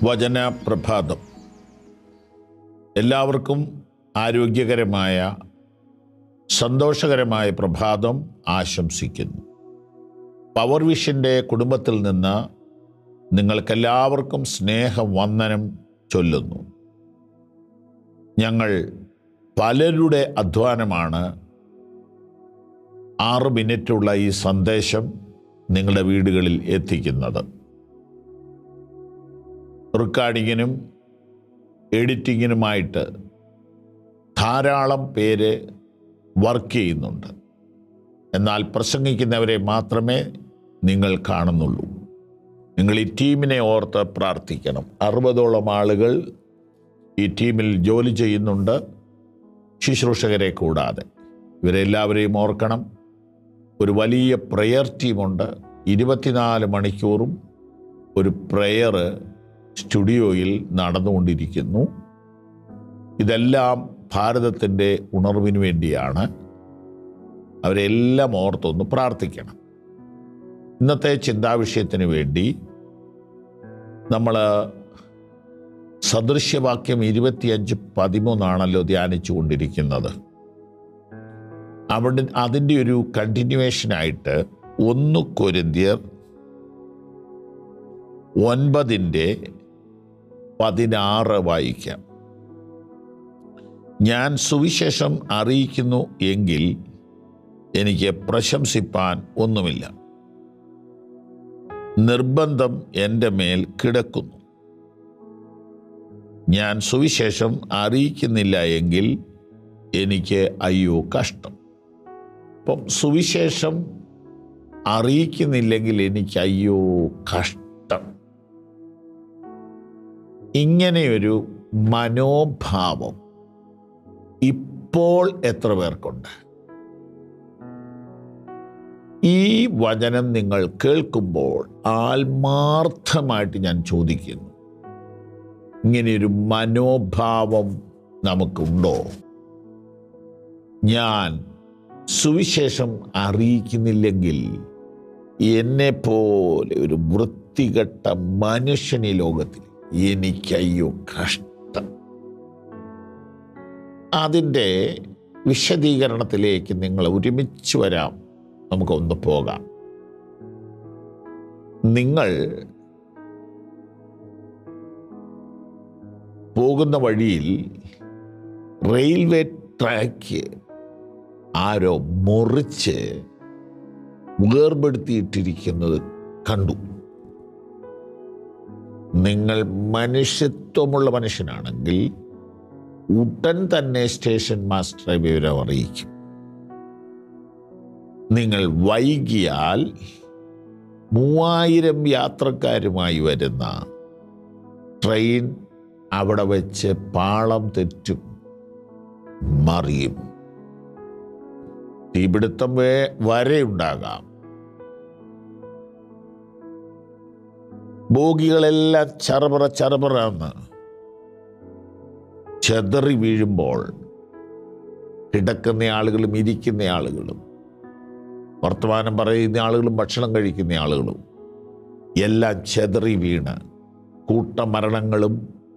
വചന പ്രഭാതം എല്ലാവർക്കും ആരോഗ്യകരമായ സന്തോഷകരമായ പ്രഭാതം ആശംസിക്കുന്നു പവർ വിഷൻ്റെ കുടുംബത്തിൽ നിന്ന് നിങ്ങൾക്കെല്ലാവർക്കും സ്നേഹവന്ദനം ചൊല്ലുന്നു ഞങ്ങൾ പലരുടെ അധ്വാനമാണ് ആറ് മിനിറ്റുള്ള ഈ സന്ദേശം നിങ്ങളുടെ വീടുകളിൽ എത്തിക്കുന്നത് റെക്കോർഡിങ്ങിനും എഡിറ്റിങ്ങിനുമായിട്ട് ധാരാളം പേര് വർക്ക് ചെയ്യുന്നുണ്ട് എന്നാൽ പ്രസംഗിക്കുന്നവരെ മാത്രമേ നിങ്ങൾ കാണുന്നുള്ളൂ നിങ്ങൾ ഈ ടീമിനെ ഓർത്ത് പ്രാർത്ഥിക്കണം അറുപതോളം ആളുകൾ ഈ ടീമിൽ ജോലി ചെയ്യുന്നുണ്ട് ശുശ്രൂഷകരെ കൂടാതെ ഇവരെല്ലാവരെയും ഓർക്കണം ഒരു വലിയ പ്രെയർ ടീമുണ്ട് ഇരുപത്തിനാല് മണിക്കൂറും ഒരു പ്രെയർ സ്റ്റുഡിയോയിൽ നടന്നുകൊണ്ടിരിക്കുന്നു ഇതെല്ലാം ഭാരതത്തിൻ്റെ ഉണർവിന് വേണ്ടിയാണ് അവരെല്ലാം ഓർത്തൊന്ന് പ്രാർത്ഥിക്കണം ഇന്നത്തെ ചിന്താവിഷയത്തിന് വേണ്ടി നമ്മൾ സദൃശ്യവാക്യം ഇരുപത്തിയഞ്ച് പതിമൂന്നാണല്ലോ ധ്യാനിച്ചു കൊണ്ടിരിക്കുന്നത് അവിടെ അതിൻ്റെ ഒരു കണ്ടിന്യൂവേഷനായിട്ട് ഒന്ന് കൊരിന്തിയർ ഒൻപതിൻ്റെ പതിനാറ് വായിക്കാം ഞാൻ സുവിശേഷം അറിയിക്കുന്നു എങ്കിൽ എനിക്ക് പ്രശംസിപ്പാൻ ഒന്നുമില്ല നിർബന്ധം എൻ്റെ മേൽ കിടക്കുന്നു ഞാൻ സുവിശേഷം അറിയിക്കുന്നില്ല എങ്കിൽ എനിക്ക് അയ്യോ കഷ്ടം അപ്പം സുവിശേഷം അറിയിക്കുന്നില്ലെങ്കിൽ എനിക്ക് അയ്യോ കഷ്ടം ഇങ്ങനെയൊരു മനോഭാവം ഇപ്പോൾ എത്ര പേർക്കുണ്ട് ഈ വചനം നിങ്ങൾ കേൾക്കുമ്പോൾ ആത്മാർത്ഥമായിട്ട് ഞാൻ ചോദിക്കുന്നു ഇങ്ങനെയൊരു മനോഭാവം നമുക്കുണ്ടോ ഞാൻ സുവിശേഷം അറിയിക്കുന്നില്ലെങ്കിൽ എന്നെ പോലെ ഒരു വൃത്തികെട്ട മനുഷ്യൻ ഈ ലോകത്തിൽ എനിക്കയ്യോ കഷ്ടം അതിൻ്റെ വിശദീകരണത്തിലേക്ക് നിങ്ങൾ ഒരുമിച്ച് വരാം നമുക്കൊന്ന് പോകാം നിങ്ങൾ പോകുന്ന വഴിയിൽ റെയിൽവേ ട്രാക്ക് ആരോ മുറിച്ച് വേർപെടുത്തിയിട്ടിരിക്കുന്നത് കണ്ടു നിങ്ങൾ മനുഷ്യത്വമുള്ള മനുഷ്യനാണെങ്കിൽ ഉടൻ തന്നെ സ്റ്റേഷൻ മാസ്റ്ററെ വിവരം അറിയിക്കും നിങ്ങൾ വൈകിയാൽ മൂവായിരം യാത്രക്കാരുമായി വരുന്ന ട്രെയിൻ അവിടെ വെച്ച് പാളം തെറ്റും മറിയും തീപിടുത്തം വേ വരെ ഉണ്ടാകാം ബോഗികളെല്ലാം ചറപറ ചറപറന്ന് ചെതറി വീഴുമ്പോൾ കിടക്കുന്ന ആളുകളും ഇരിക്കുന്ന ആളുകളും വർത്തമാനം പറയുന്ന ആളുകളും ഭക്ഷണം കഴിക്കുന്ന ആളുകളും എല്ലാം ചെതറി വീണ് കൂട്ടമരണങ്ങളും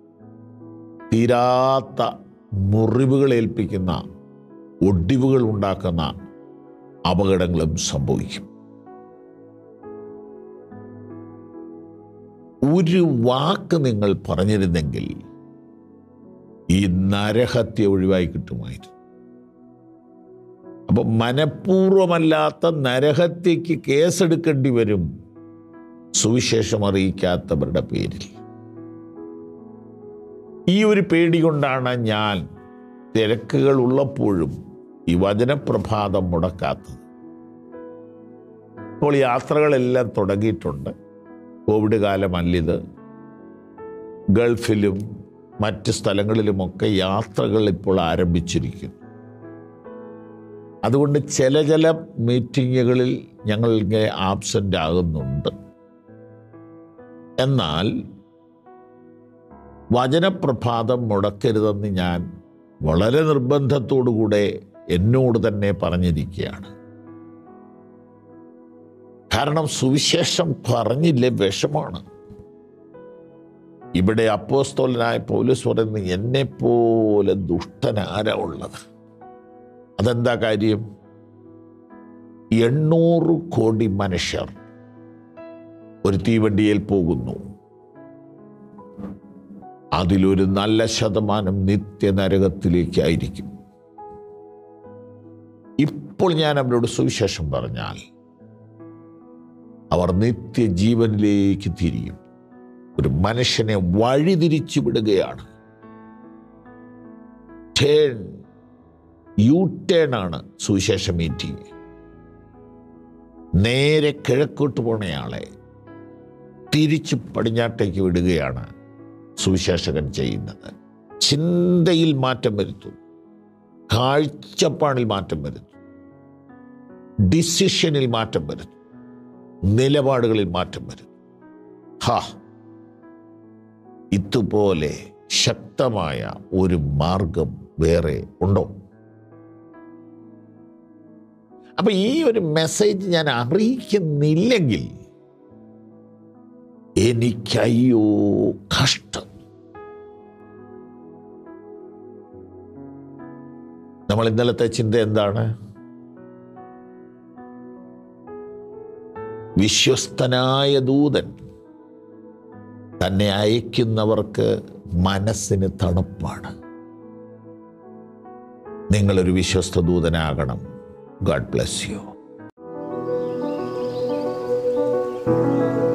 തീരാത്ത മുറിവുകൾ ഏൽപ്പിക്കുന്ന ഒടിവുകൾ ഉണ്ടാക്കുന്ന അപകടങ്ങളും സംഭവിക്കും ഒരു വാക്ക് നിങ്ങൾ പറഞ്ഞിരുന്നെങ്കിൽ ഈ നരഹത്യ ഒഴിവായി കിട്ടുമായിരുന്നു അപ്പം മനഃപൂർവമല്ലാത്ത നരഹത്യക്ക് കേസെടുക്കേണ്ടി വരും സുവിശേഷം അറിയിക്കാത്തവരുടെ പേരിൽ ഈ ഒരു പേടി കൊണ്ടാണ് ഞാൻ തിരക്കുകൾ ഉള്ളപ്പോഴും ഈ വചനപ്രഭാതം മുടക്കാത്തത് ഇപ്പോൾ യാത്രകളെല്ലാം തുടങ്ങിയിട്ടുണ്ട് കോവിഡ് കാലമല്ലിത് ഗൾഫിലും മറ്റ് സ്ഥലങ്ങളിലുമൊക്കെ യാത്രകൾ ഇപ്പോൾ ആരംഭിച്ചിരിക്കുന്നു അതുകൊണ്ട് ചില ചില മീറ്റിങ്ങുകളിൽ ഞങ്ങൾ ഇങ്ങനെ ആബ്സെൻ്റ് ആകുന്നുണ്ട് എന്നാൽ വചനപ്രഭാതം മുടക്കരുതെന്ന് ഞാൻ വളരെ നിർബന്ധത്തോടുകൂടെ എന്നോട് തന്നെ പറഞ്ഞിരിക്കുകയാണ് കാരണം സുവിശേഷം പറഞ്ഞില്ലേ വിഷമാണ് ഇവിടെ അപ്പോസ്തോലനായ പൗലോസ് പറയുന്നത് എന്നെപ്പോലെ ദുഷ്ടനാരാ ഉള്ളത് അതെന്താ കാര്യം എണ്ണൂറ് കോടി മനുഷ്യർ ഒരു തീവണ്ടിയിൽ പോകുന്നു അതിലൊരു നല്ല ശതമാനം നിത്യനരകത്തിലേക്കായിരിക്കും ഇപ്പോൾ ഞാൻ അവരോട് സുവിശേഷം പറഞ്ഞാൽ അവർ നിത്യജീവനിലേക്ക് തിരിയും ഒരു മനുഷ്യനെ വഴിതിരിച്ചു വിടുകയാണ് ടേൺ യു ടേൺ ആണ് സുവിശേഷ മീറ്റിംഗ് നേരെ കിഴക്കോട്ട് പോണയാളെ തിരിച്ച് പടിഞ്ഞാട്ടേക്ക് വിടുകയാണ് സുവിശേഷകൻ ചെയ്യുന്നത് ചിന്തയിൽ മാറ്റം വരുത്തും കാഴ്ചപ്പാടിൽ മാറ്റം വരുത്തും ഡിസിഷനിൽ മാറ്റം വരുത്തും നിലപാടുകളിൽ മാറ്റം വരുത്തും ഹാ ഇതുപോലെ ശക്തമായ ഒരു മാർഗം വേറെ ഉണ്ടോ അപ്പൊ ഈ ഒരു മെസ്സേജ് ഞാൻ അറിയിക്കുന്നില്ലെങ്കിൽ എനിക്കയ്യോ കഷ്ടം നമ്മൾ ഇന്നലത്തെ ചിന്ത എന്താണ് വിശ്വസ്തനായ ദൂതൻ തന്നെ അയക്കുന്നവർക്ക് മനസ്സിന് തണുപ്പാണ് നിങ്ങളൊരു വിശ്വസ്ത ദൂതനാകണം ഗാഡ് ബ്ലെസ് യു